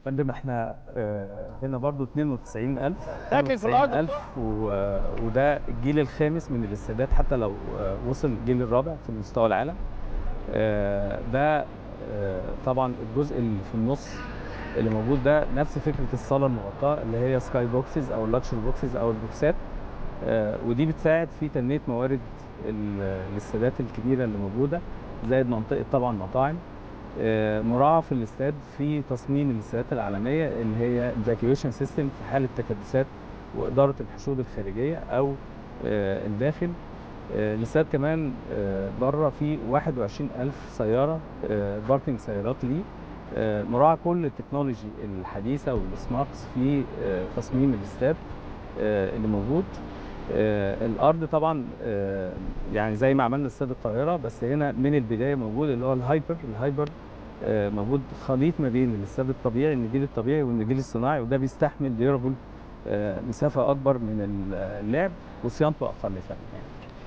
فندم احنا آه، هنا برضو 92000 ساكن في الأرض. 92000 و- آه، وده الجيل الخامس من الاستادات حتى لو آه، وصل الجيل الرابع في مستوى العالم آه، ده آه، طبعا الجزء اللي في النص اللي موجود ده نفس فكره الصاله المغطاه اللي هي سكاي بوكسز او اللاتشر بوكسز او البوكسات آه، ودي بتساعد في تنميه موارد ال- الاستادات الكبيره اللي موجوده زائد منطقه طبعا مطاعم آه، مراعاه في الاستاد في تصميم الاستادات العالميه اللي هي evacuation سيستم في حاله تكدسات واداره الحشود الخارجيه او آه، الداخل آه، الاستاد كمان آه، بره في 21000 سياره آه، باركنج سيارات ليه آه، مراعاه كل التكنولوجي الحديثه والسمارتس في آه، تصميم الاستاد آه، اللي موجود آه، الارض طبعا آه، يعني زي ما عملنا استاد القاهره بس هنا من البدايه موجود اللي هو الهايبر الهايبر آه، موجود خليط ما بين الاستاد الطبيعي النجيل الطبيعي والنجيل الصناعي وده بيستحمل ديورابل مسافه اكبر من ال- اللعب وصيانته اقل كمان يعني.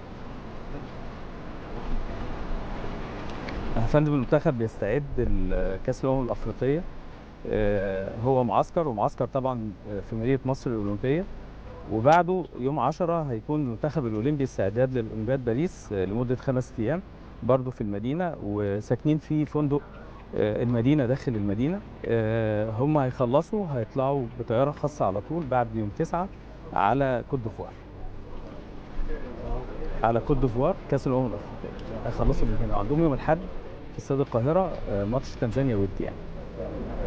يا فندم المنتخب بيستعد لكاس الامم الافريقيه آه، هو معسكر ومعسكر طبعا آه، في مدينه مصر الاولمبيه وبعده يوم 10 هيكون المنتخب الاولمبي استعداد للاولمبياد باريس آه، لمده خمس ايام برضه في المدينه وساكنين في فندق آه، المدينه داخل المدينه آه، هم هيخلصوا هيطلعوا بطياره خاصه على طول بعد يوم 9 على كوت ديفوار على كوت ديفوار كاس الامم الافريقيه هيخلصوا من هنا عندهم يوم الاحد في استاد القاهره آه، ماتش تنزانيا ودي يعني